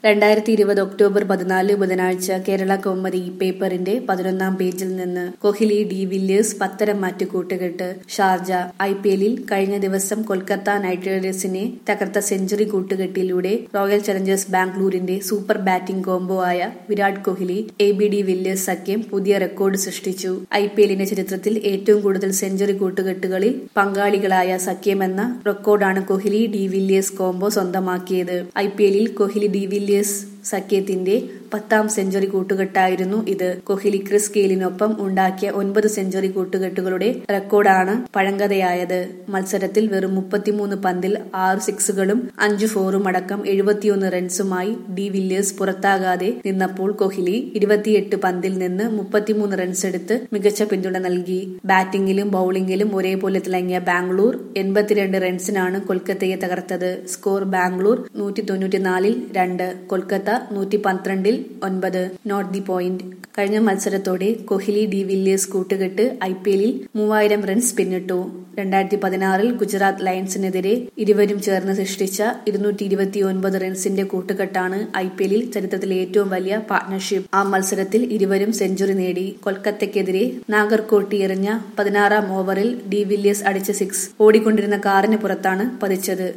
രണ്ടായിരത്തി ഇരുപത് ഒക്ടോബർ പതിനാല് ബുധനാഴ്ച കേരള കൗമുദി പേപ്പറിന്റെ പതിനൊന്നാം പേജിൽ നിന്ന് കോഹ്ലി ഡി വില്ലിയേഴ്സ് പത്തരം മാറ്റി കൂട്ടുകെട്ട് ഷാർജ ഐ പി എല്ലിൽ കഴിഞ്ഞ ദിവസം കൊൽക്കത്ത നൈറ്റ് റൈഡേഴ്സിനെ തകർത്ത സെഞ്ചുറി കൂട്ടുകെട്ടിലൂടെ റോയൽ ചലഞ്ചേഴ്സ് ബാംഗ്ലൂരിന്റെ സൂപ്പർ ബാറ്റിംഗ് കോംബോ ആയ Virat Kohli A B de Villiers സഖ്യം പുതിയ റെക്കോർഡ് സൃഷ്ടിച്ചു ഐ പി എല്ലിന്റെ ചരിത്രത്തിൽ ഏറ്റവും കൂടുതൽ സെഞ്ചുറി കൂട്ടുകെട്ടുകളിൽ പങ്കാളികളായ സഖ്യമെന്ന റെക്കോർഡാണ് കോഹ്ലി ഡി വില്ലിയേഴ്സ് കോംബോ സ്വന്തമാക്കിയത് ഐ പി എല്ലിൽ കോഹ്ലി ഡി വില്ലിയേഴ്സ് സഖ്യത്തിന്റെ പത്താം സെഞ്ചുറി കൂട്ടുകെട്ടായിരുന്നു ഇത് കോഹ്ലി ക്രിസ് ഗെയിലിനൊപ്പം ഉണ്ടാക്കിയ ഒൻപത് സെഞ്ചുറി കൂട്ടുകെട്ടുകളുടെ റെക്കോർഡാണ് പഴങ്കഥയായത് മത്സരത്തിൽ വെറും മുപ്പത്തിമൂന്ന് പന്തിൽ ആറ് സിക്സുകളും അഞ്ചു ഫോറും അടക്കം എഴുപത്തിയൊന്ന് റൺസുമായി ഡി വില്ലിയേഴ്സ് പുറത്താകാതെ നിന്നപ്പോൾ കോഹ്ലി ഇരുപത്തിയെട്ട് പന്തിൽ നിന്ന് മുപ്പത്തിമൂന്ന് റൺസ് എടുത്ത് മികച്ച പിന്തുണ നൽകി ബാറ്റിംഗിലും ബൌളിംഗിലും ഒരേപോലെ തിളങ്ങിയ ബാംഗ്ലൂർ എൺപത്തിരണ്ട് റൺസിനാണ് കൊൽക്കത്തയെ തകർത്തത് സ്കോർ ബാംഗ്ലൂർ നൂറ്റി തൊണ്ണൂറ്റിനാലിൽ രണ്ട് കൊൽക്കത്ത നൂറ്റി പന്ത്രണ്ടിൽ ഒൻപത് നോട്ട് ദി പോയിന്റ് കഴിഞ്ഞ മത്സരത്തോടെ കോഹ്ലി ഡി വില്ലിയേഴ്സ് കൂട്ടുകെട്ട് ഐ പി എല്ലിൽ മൂവായിരം റൺസ് പിന്നിട്ടു രണ്ടായിരത്തി പതിനാറിൽ ഗുജറാത്ത് ലയൺസിനെതിരെ ഇരുവരും ചേർന്ന് സൃഷ്ടിച്ച ഇരുന്നൂറ്റി ഇരുപത്തിയൊൻപത് റൺസിന്റെ കൂട്ടുകെട്ടാണ് ഐ പി എല്ലിൽ ചരിത്രത്തിലെ ഏറ്റവും വലിയ പാർട്ട്ണർഷിപ്പ് ആ മത്സരത്തിൽ ഇരുവരും സെഞ്ചുറി നേടി കൊൽക്കത്തയ്ക്കെതിരെ നാഗർകോട്ടി എറിഞ്ഞ പതിനാറാം ഓവറിൽ ഡി വില്ലിയേഴ്സ് അടിച്ച സിക്സ് ഓടിക്കൊണ്ടിരുന്ന കാറിന് പുറത്താണ് പതിച്ചത്